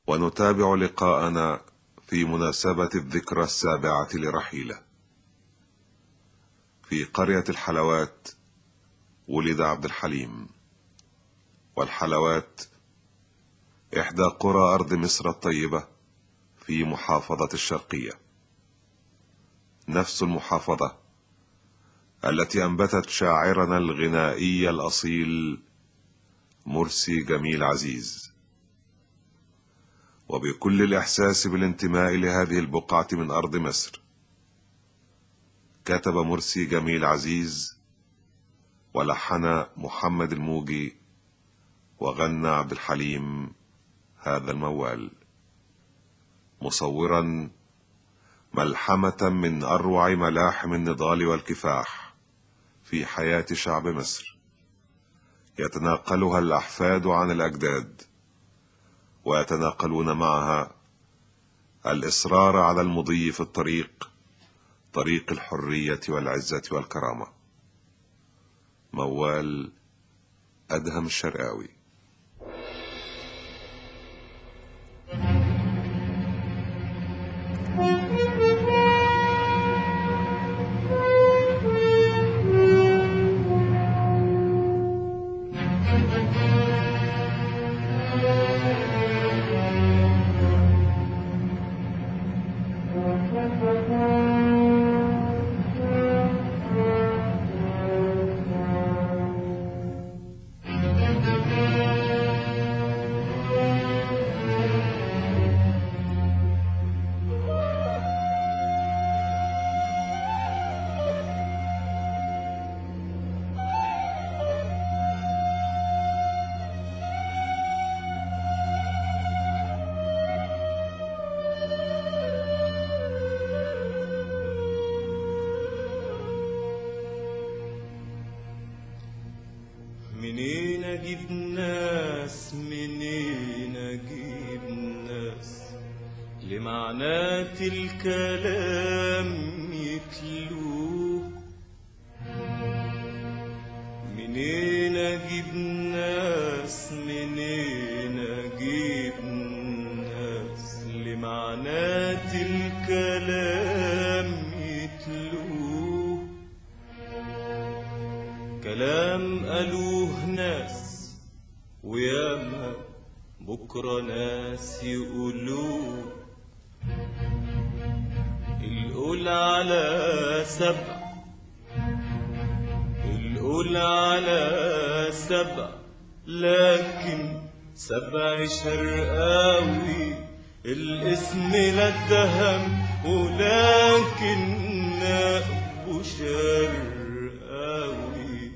ونتابع لقاءنا في مناسبة الذكرى السابعة لرحيله في قرية الحلوات ولد عبد الحليم والحلوات إحدى قرى أرض مصر الطيبة في محافظة الشرقية نفس المحافظة التي أنبتت شاعرنا الغنائي الأصيل مرسي جميل عزيز وبكل الإحساس بالانتماء لهذه البقعة من أرض مصر كتب مرسي جميل عزيز ولحن محمد الموجي وغنى عبد الحليم هذا الموال مصورا ملحمة من أروع ملاحم النضال والكفاح في حياة شعب مصر يتناقلها الأحفاد عن الأجداد ويتناقلون معها الإصرار على المضي في الطريق طريق الحرية والعزة والكرامة موال أدهم الشرقاوي منين اجيب ناس منين اجيب ناس لمعنات الكلام يتلوه منين اجيب ناس منين اجيب ناس لمعنات الكلام يتلوه كلام قالوه ناس وياما بكرة ناس يقولوه القول على سبع القول على سبع لكن سبع شرقاوي الاسم لا اتهم ولكن نقبه شرقاوي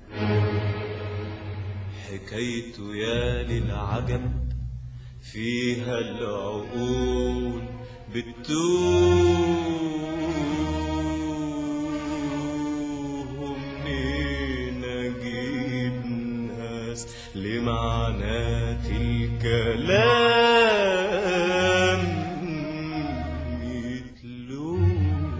حكايته يا للعجب فيها العقول بتوه منين اجيب ناس لمعنات الكلام يتلوه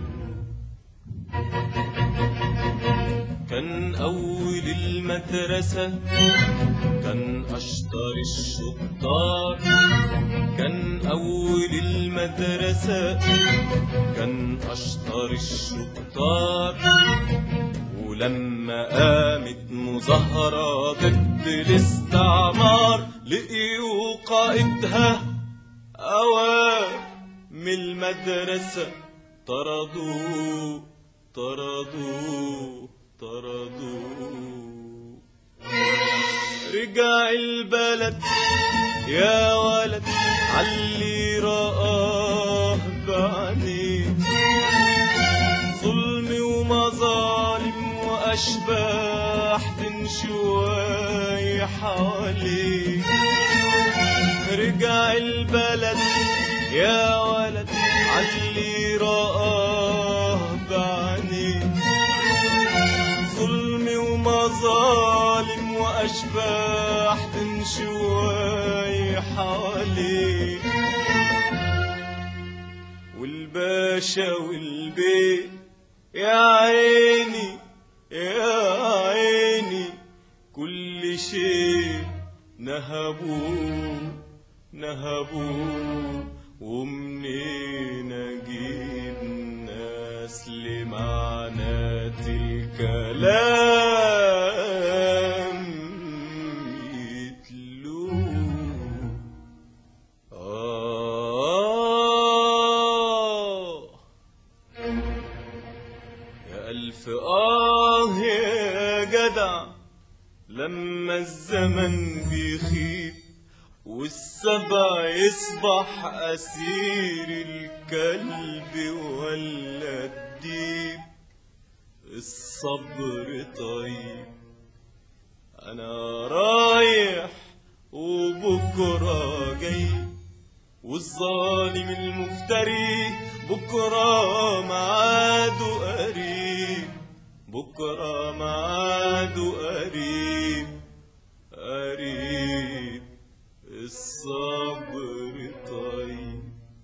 كان أول المدرسة كان أشطر الشطار كان أول المدرسة كان أشطر الشطار ولما قامت مظاهرة ضد الاستعمار لقيوا قائدها أوام من المدرسة طردوه طردوه طردوه رجع البلد يا ولد علي رآه بعينيه ظلم ومظالم وأشباح تنشواي حواليه رجع البلد يا ولد علي رآه بعينيه ظلم ومظالم وأشباح تنشواي حواليه والباشا والبيت يا عيني يا عيني كل شيء نهبوه نهبوه ومنين اجيب ناس لمعنات الكلام يتلوه آه يا ألف آه يا جدع لما الزمن بيخيب والسبع يصبح أسير الكلب ولا الديب الصبر طيب أنا رايح وبكرة جاي والظالم المفتري بكرة معاده قريب بكرة معاده قريب قريب الصبر طيب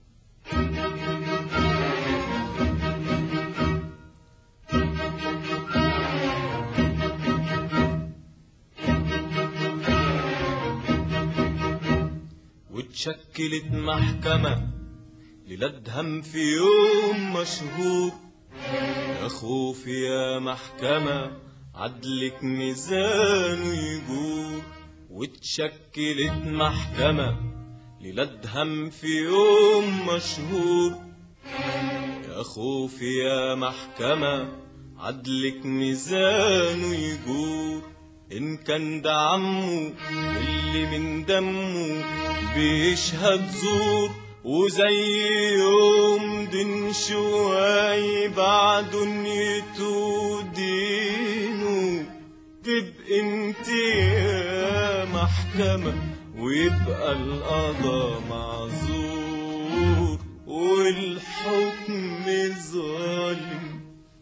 واتشكلت محكمة للادهم في يوم مشهور يا خوف يا محكمة عدلك ميزانه يجور واتشكلت محكمة للادهم في يوم مشهور يا خوف يا محكمة عدلك ميزانه يجور إن كان ده عمه اللي من دمه بيشهد زور وزي يوم دين شوي بعد نيته دينه تبقى انت يا محكمة ويبقى القضا معذور والحكم ظالم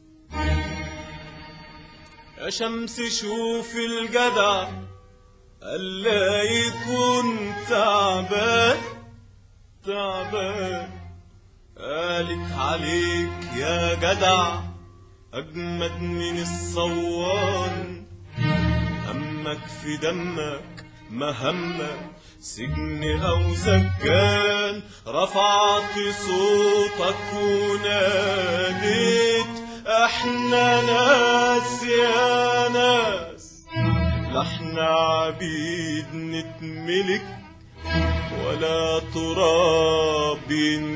يا شمس شوف الجدع ألا يكون تعبان تعبان قالك عليك يا جدع أجمد من الصوان همك في دمك مهمك سجن أو سجان رفعت صوتك وناديت احنا ناس يا ناس لا احنا عبيد نتملك ولا تراب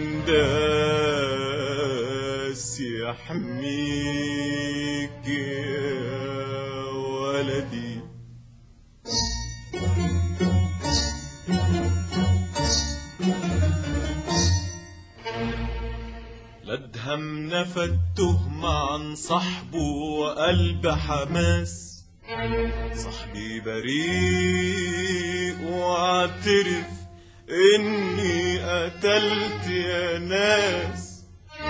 ينداس يحميك يا ولدي لادهم نفد تهمة عن صاحبه وقلب حماس صاحبي بريء واعترف اني قتلت يا ناس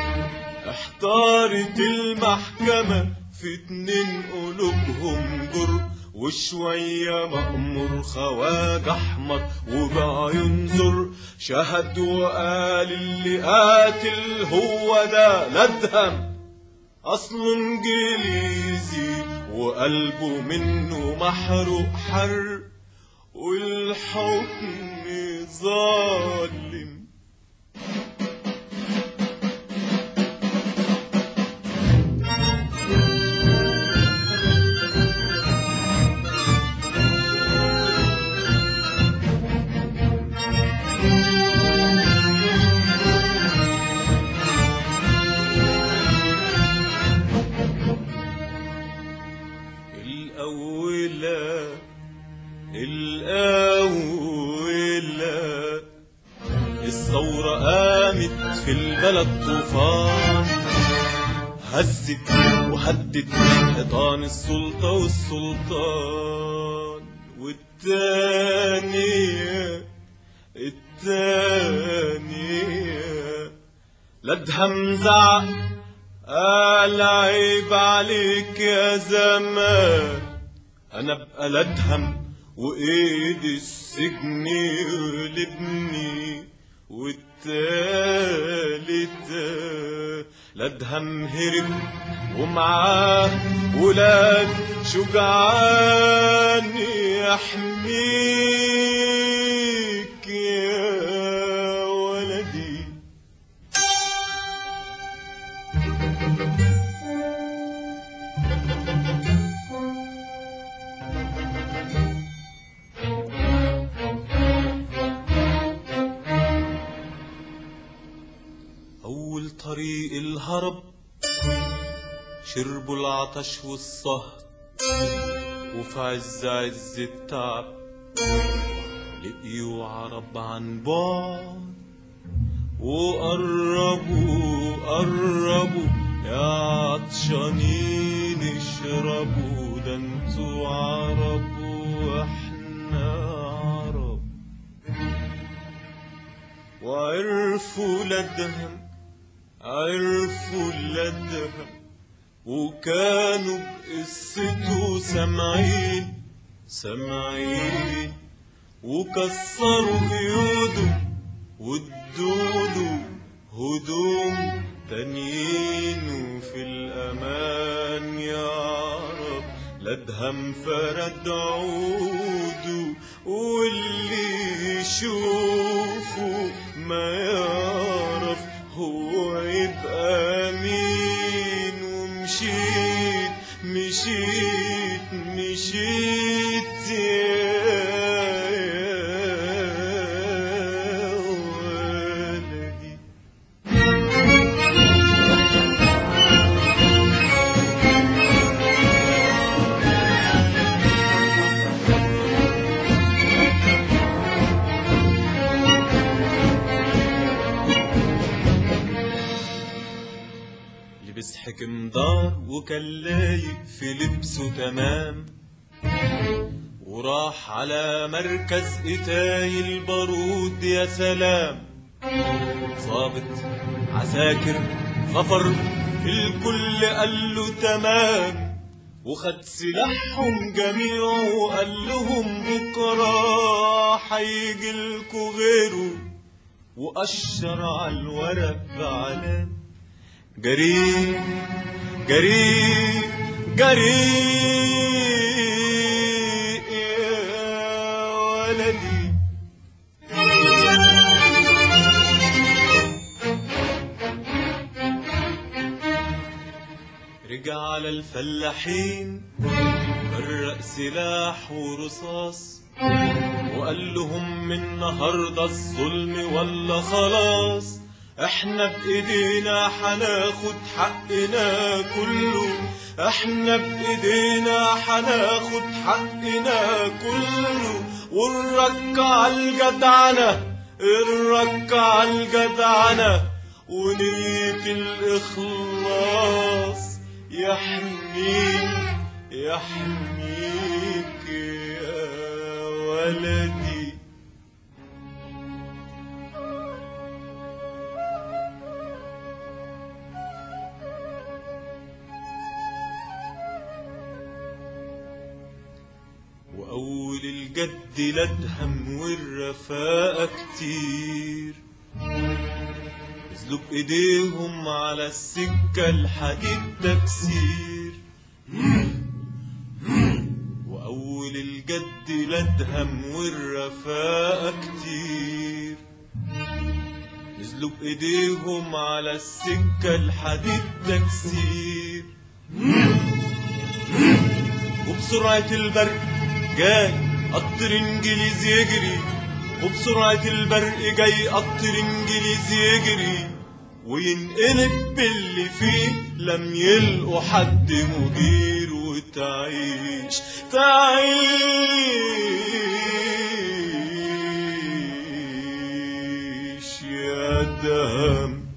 احتارت المحكمة في اتنين قلوبهم جر وشوية مأمور خواج أحمر وبقى ينظر شهد وقال اللي قاتل هو ده لدهم أصله إنجليزي وقلبه منه محروق حر والحكم ظالم الأولى الأولى الثورة قامت في البلد طوفان هزت وهدت حيطان السلطة والسلطان والتانية التانية لدهم زعق قال عيب عليك يا زمان انا ابقى لدهم وايد السجن يغلبني والتالتة لدهم هرب ومعاه ولاد شجعان يحميك يا طريق الهرب شربوا العطش والصهد وفي عز عز التعب لقيوا عرب عن بعد وقربوا قربوا يا عطشانين اشربوا ده انتوا عرب واحنا عرب وعرفوا لدهم عرفوا لدهم وكانوا بقصته سامعين سامعين وكسروا قيوده وادوله هدوم تانيين وفي الأمان يا رب لدهم فرد عوده واللي يشوفه ما يعرف هو يبقى مين ومشيت مشيت مشيت يا ولدي لبس حكم دار وكان لايق في لبسه تمام وراح على مركز قتاي البارود يا سلام ظابط عساكر خفر الكل قال له تمام وخد سلاحهم جميعه وقال لهم بكرة هيجي لكوا غيره وأشر على الورق بعلام جري جري جري يا ولدي رجع على الفلاحين فرق سلاح ورصاص وقال لهم من النهارده الظلم ولا خلاص احنا بايدينا هناخد حقنا كله احنا بايدينا هناخد حقنا كله ونرجع الجدعنة نرجع الجدعنة ونية الإخلاص يحميك يحميك يا ولدي وأول الجد لدهم والرفاقة كتير نزلوا بإيديهم على السكة الحديد تكسير وأول الجد لدهم والرفاقة كتير نزلوا بإيديهم على السكة الحديد تكسير وبسرعة البرق جاي قطر انجليزي يجري وبسرعة البرق جاي قطر انجليزي يجري وينقلب باللي فيه لم يلقوا حد مدير وتعيش تعيش يا دم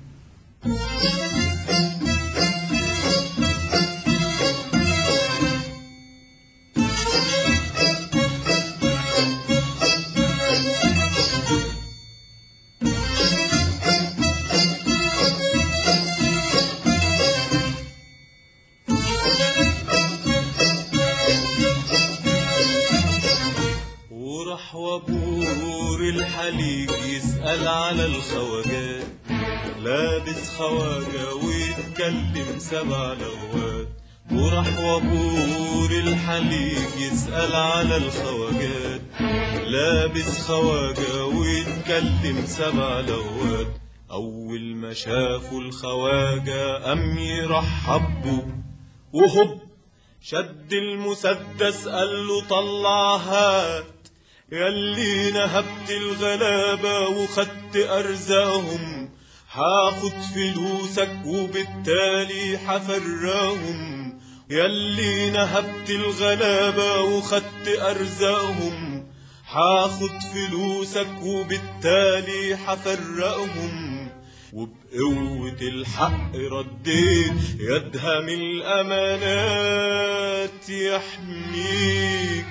وراح وابور الحليب يسأل على الخواجات لابس خواجة ويتكلم سبع لغات وراح وابور الحليب يسأل على الخواجات لابس خواجة ويتكلم سبع لغات أول ما شافوا الخواجة أم يرحبوا وهب شد المسدس قال له طلع هات ياللي نهبت الغلابة وخدت أرزاقهم هاخد فلوسك وبالتالي حفرقهم ياللي نهبت الغلابة وخدت أرزاقهم هاخد فلوسك وبالتالي حفرقهم وبقوة الحق رديت يدهم الأمانات يحميك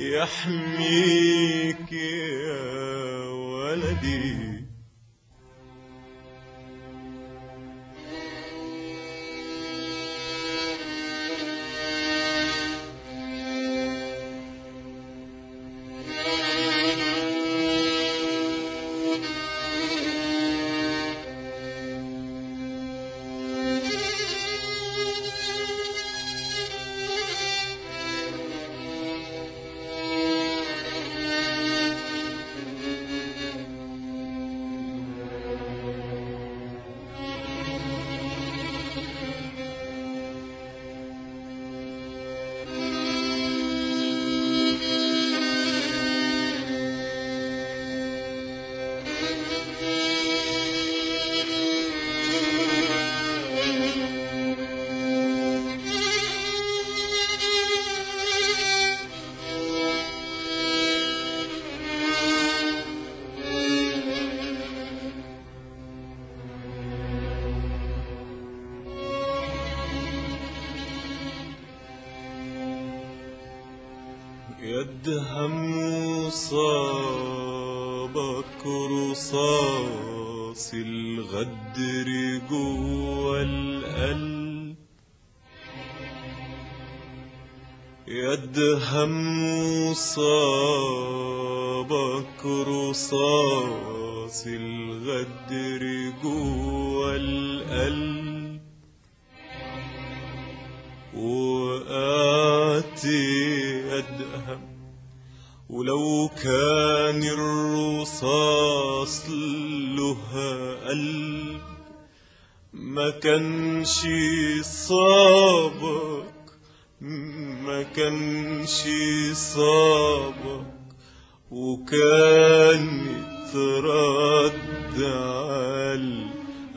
يحميك يا ولدي يدهم صابك رصاص الغدر جوا القلب يدهم صابك رصاص الغدر جوا القلب وآتي أدهم ولو كان الرصاص لها قلب ما كانش صابك ما كانش صابك وكان ترد على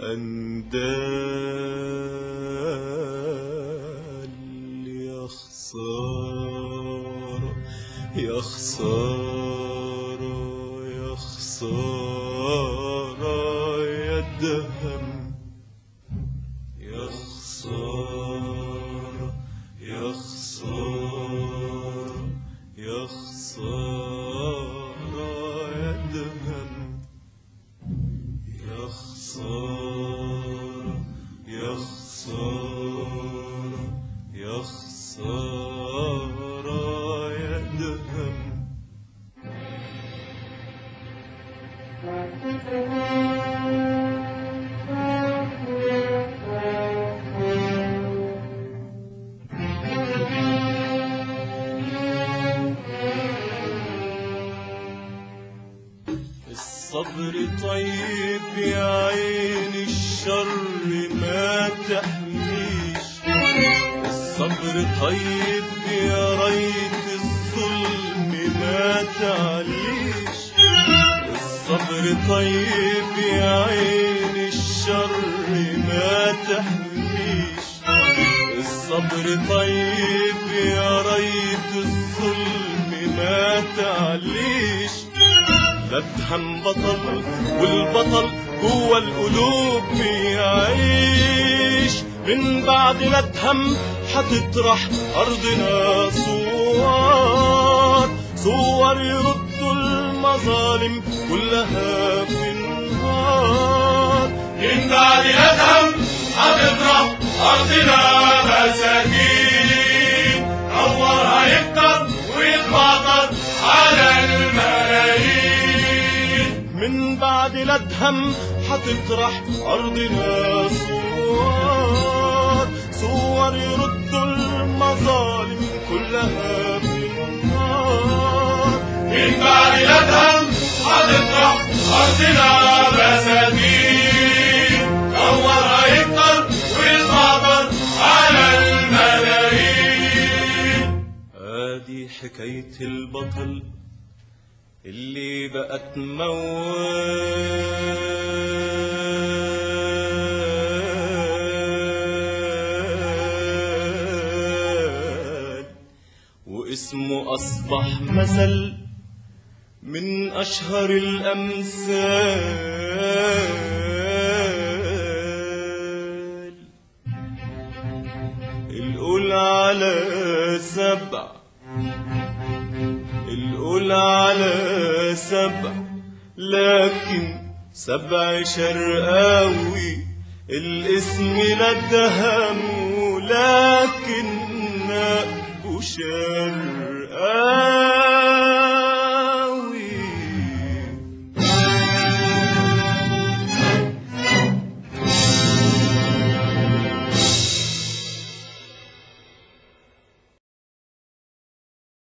الأندال يا خسارة يا خسارة يا خسارة يا دهم يا خسارة يا خسارة يا خسارة يا دهم يا خسارة يا خسارة يا خسارة يا دهم الصبر طيب يا عين الشر ما تحميش الصبر طيب يا ريت الظلم ما تعليش الصبر طيب يا عين الشر ما تحميش الصبر طيب يا ريت الظلم ما تعليش الأدهم بطل والبطل جوا القلوب بيعيش من بعد الأدهم حتطرح أرضنا صور صور يردوا المظالم كلها في النهار من بعد الأدهم هتطرح أرضنا مساكين نورها يكتر ويتبطل على الملايين من بعد الأدهم حتطرح أرضنا صور صور يردوا المظالم كلها في النار من بعد الأدهم هتطرح أرضنا مساكين نورها يكتر ويتبطل على الملايين ادي حكاية البطل اللي بقت وأصبح مثل من أشهر الأمثال القول على سبع القول على سبع لكن سبع شرقاوي الاسم لا اتهمه لكن نقبه شرقاوي